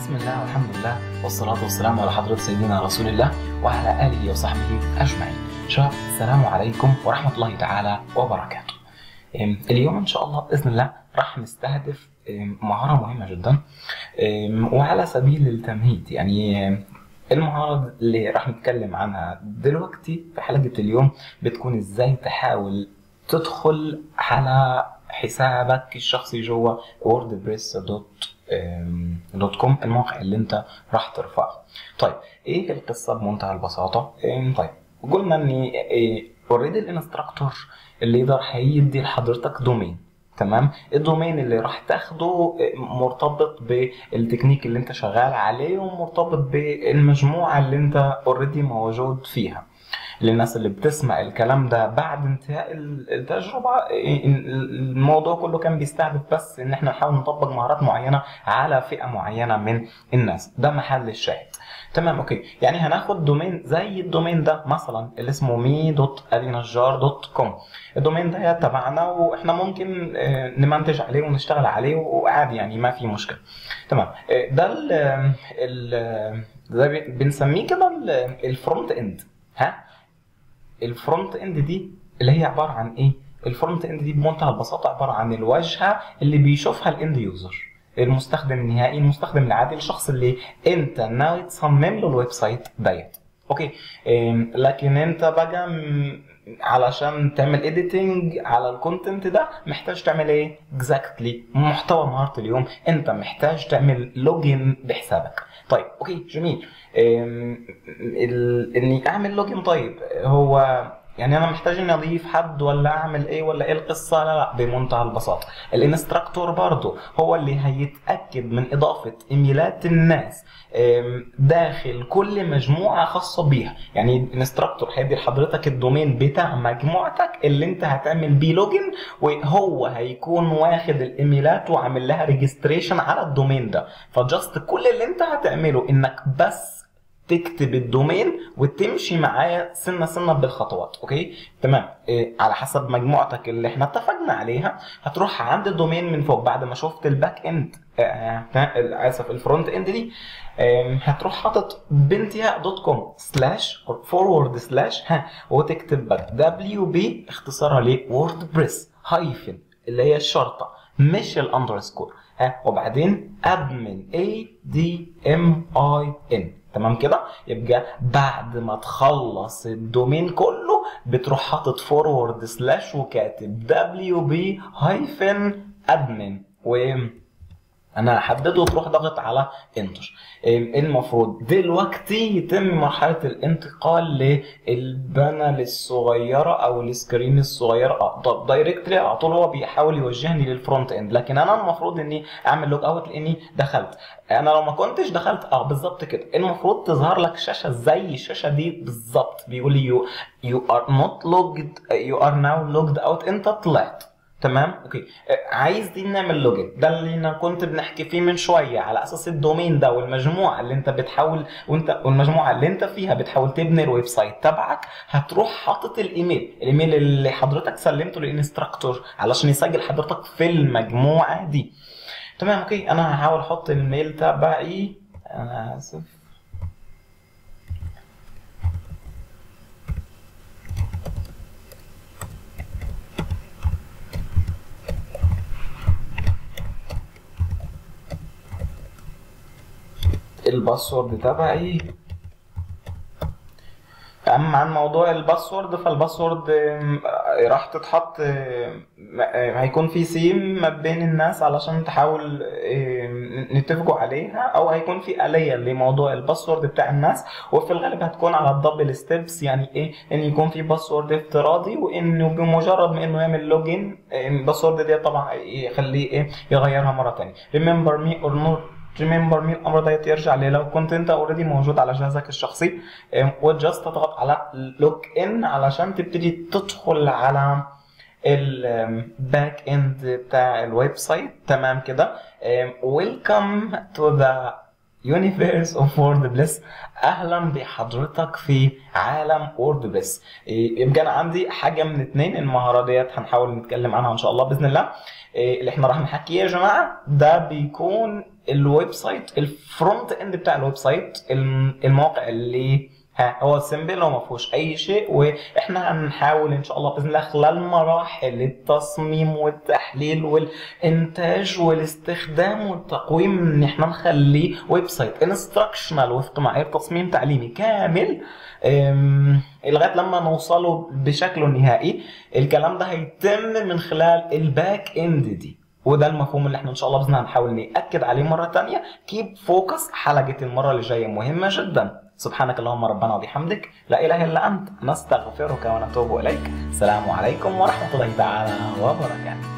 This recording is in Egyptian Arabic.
بسم الله والحمد لله والصلاة والسلام على حضرة سيدنا رسول الله وعلى آله وصحبه أجمعين شباب السلام عليكم ورحمة الله تعالى وبركاته أم، اليوم إن شاء الله بإذن الله راح نستهدف أم، مهارة مهمة جدا أم، وعلى سبيل التمهيد يعني أم، المهارة اللي راح نتكلم عنها دلوقتي في حلقة اليوم بتكون ازاي تحاول تدخل على حسابك الشخصي جوا ووردبريس دوت دوت كوم الموقع اللي انت راح ترفعه طيب ايه القصه بمنتهى البساطه أم، طيب قلنا ان اوريدي الانستراكتور اللي يقدر هيدي لحضرتك دومين تمام الدومين اللي راح تاخده مرتبط بالتكنيك اللي انت شغال عليه ومرتبط بالمجموعه اللي انت اوريدي موجود فيها للناس اللي بتسمع الكلام ده بعد انتهاء التجربه الموضوع كله كان بيستهدف بس ان احنا نحاول نطبق مهارات معينه على فئه معينه من الناس ده محل الشاهد تمام اوكي يعني هناخد دومين زي الدومين ده مثلا اللي اسمه مي دوت الينجار دوت كوم الدومين ده تبعنا واحنا ممكن آه، نمنتج عليه ونشتغل عليه وعادي يعني ما في مشكله تمام آه، ده ال ال ده بي- بنسميه كده ال- الفرونت اند ها الفرونت اند دي اللي هي عباره عن ايه الفرونت اند دي بمنتهى البساطه عباره عن الواجهه اللي بيشوفها الاند يوزر المستخدم النهائي المستخدم العادي الشخص اللي انت ناوي تصمم له الويب سايت ديت اوكي إم، لكن انت بقى م- علشان تعمل اديتنج على الكونتنت ده محتاج تعمل ايه اكزاكتلي محتوى مهارة اليوم انت محتاج تعمل لوجين بحسابك طيب اوكي جميل إم، ال- اني اعمل لوجين طيب هو يعني انا محتاج اني اضيف حد ولا اعمل ايه ولا ايه القصه لا لا بمنتهى البساطه الانستراكتور برضه هو اللي هيتاكد من اضافه ايميلات الناس أم، داخل كل مجموعه خاصه بيها يعني الانستراكتور هيدي لحضرتك الدومين بتاع مجموعتك اللي انت هتعمل بيه لوجن وهو هيكون واخد الايميلات وعامل لها ريجستريشن على الدومين ده فجاست كل اللي انت هتعمله انك بس تكتب الدومين وتمشي معايا سنه سنه بالخطوات اوكي تمام إيه على حسب مجموعتك اللي احنا اتفقنا عليها هتروح عند الدومين من فوق بعد ما شفت الباك اند آه، آه، اسف الفرونت اند دي آم، هتروح حاطط بنتيا دوت كوم سلاش فورورد سلاش ها وتكتب بقى دبليو بي اختصارها ليه وورد بريس هايفن اللي هي الشرطه مش الاندرسكور ها وبعدين ادمن اي دي ام اي ان تمام كده يبقى بعد ما تخلص الدومين كله بتروح حاطط فورورد سلاش وكاتب دبليو بي هايفن ادمن و انا هحدده وتروح ضغط على انتر المفروض دلوقتي يتم مرحله الانتقال للبانل الصغيره او السكرين الصغيره اه طب دايركتلي على طول هو بيحاول يوجهني للفرونت اند لكن انا المفروض اني اعمل لوج اوت لاني دخلت انا لو ما كنتش دخلت اه بالظبط كده المفروض تظهر لك شاشه زي الشاشه دي بالظبط بيقول لي يو يو ار نوت لوجد يو ار ناو لوجد اوت انت طلعت تمام اوكي آه، عايز دي نعمل لوجن ده اللي انا كنت بنحكي فيه من شويه على اساس الدومين ده والمجموعه اللي انت بتحاول وانت والمجموعه اللي انت فيها بتحاول تبني الويب سايت تبعك هتروح حاطط الايميل الايميل اللي حضرتك سلمته للانستراكتور علشان يسجل حضرتك في المجموعه دي تمام اوكي انا هحاول احط الميل تبعي انا اسف الباسورد تبعي اما عن موضوع الباسورد فالباسورد آم، آه، راح تتحط آم، آه، هيكون في سيم ما بين الناس علشان تحاول آم، نتفقوا عليها او هيكون في آلية لموضوع الباسورد بتاع الناس وفي الغالب هتكون على الدبل ستيبس يعني ايه ان يكون في باسورد افتراضي وانه بمجرد ما انه يعمل لوجين الباسورد دي طبعا يخليه ايه يغيرها مرة تانية remember me or not ريمبر مي الامر ده يرجع ليه لو كنت انت اوريدي موجود على جهازك الشخصي وجاست تضغط على لوج ان علشان تبتدي تدخل على الباك اند بتاع الويب سايت تمام كده ويلكم تو ذا Universe of WordPress اهلا بحضرتك في عالم ووردبريس يبقى انا عندي حاجه من اتنين المهاره ديت هنحاول نتكلم عنها ان شاء الله باذن الله إيه اللي احنا راح نحكيه يا جماعه ده بيكون الويب سايت الفرونت اند بتاع الويب سايت الموقع اللي ها هو سيمبل وما فيهوش اي شيء واحنا هنحاول ان شاء الله باذن الله خلال مراحل التصميم والتحليل والانتاج والاستخدام والتقويم ان احنا نخليه ويب سايت انستراكشنال وفق معايير تصميم تعليمي كامل لغايه لما نوصله بشكله النهائي الكلام ده هيتم من خلال الباك اند دي وده المفهوم اللي احنا ان شاء الله باذن الله هنحاول ناكد عليه مره تانية كيب فوكس حلقه المره اللي جايه مهمه جدا سبحانك اللهم ربنا وبحمدك لا اله الا انت نستغفرك ونتوب اليك السلام عليكم ورحمه الله تعالى وبركاته